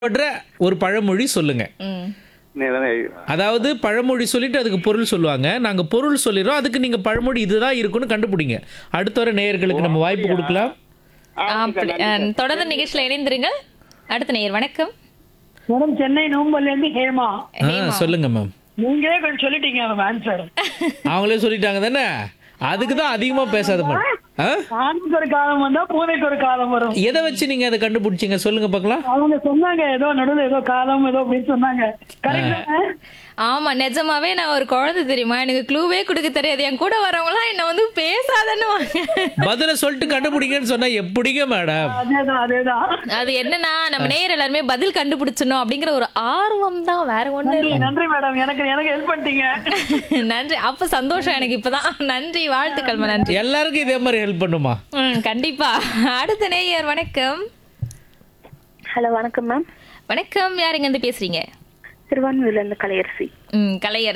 படுற ஒரு பழமொழி சொல்லுங்க ம் நீதானே அதாவது பழமொழி சொல்லிட்டு அதுக்கு பொருள் சொல்லுவாங்க நாங்க பொருள் சொல்லிடுறோம் அதுக்கு நீங்க பழமொழி இதுதான் இருக்குன்னு கண்டுபிடிங்க அடுத்த வர நேயர்களுக்கு நம்ம வாய்ப்பு கொடுக்கலாம் அப்படி அஹ், தொடர்ந்து நிகழ்ச்சியில் இணைந்திருங்கள் அடுத்த நேயர் வணக்கம் மேடம் சென்னை நோம்பல்ல இருந்து ஹேமா ஆ சொல்லுங்க மேம் நீங்களே கொஞ்சம் சொல்லிட்டீங்க மேம் ஆன்சர் அவங்களே சொல்லிட்டாங்க தானே அதுக்கு தான் அதிகமா பேசாத மேடம் ஆ ஆணுக்கு ஒரு காலம் வந்தா பூனைக்கு ஒரு காலம் வரும் எதை வச்சு நீங்க அதை கண்டுபிடிச்சீங்க சொல்லுங்க பார்க்கலாம் அவங்க சொன்னாங்க ஏதோ நடுவில் ஏதோ காலம் ஏதோ அப்படின்னு சொன்னாங்க கரெக்ட் ஆமா நிஜமாவே நான் ஒரு குழந்தை தெரியுமா எனக்கு க்ளூவே கொடுக்க தெரியாது என் கூட வரவங்களாம் என்ன வந்து பேசாதன்னு பதில சொல்லிட்டு கண்டுபிடிங்கன்னு சொன்னா எப்படிங்க மேடம் அதேதான் அதேதான் அது என்னன்னா நம்ம நேயர் எல்லாருமே பதில் கண்டுபிடிச்சணும் அப்படிங்கிற ஒரு ஆர்வம் தான் வேற ஒண்ணு நன்றி நன்றி மேடம் எனக்கு எனக்கு ஹெல்ப் பண்ணிட்டீங்க நன்றி அப்ப சந்தோஷம் எனக்கு இப்பதான் நன்றி வாழ்த்துக்கள் நன்றி எல்லாருக்கும் இதே மாதிரி ஹெல்ப் பண்ணுமா ம் கண்டிப்பா அடுத்த நேயர் வணக்கம் ஹலோ வணக்கம் மேம் வணக்கம் யாருங்க இருந்து பேசுறீங்க திருவான்மையூர்ல இருந்து கலையரசி ம் கலையர்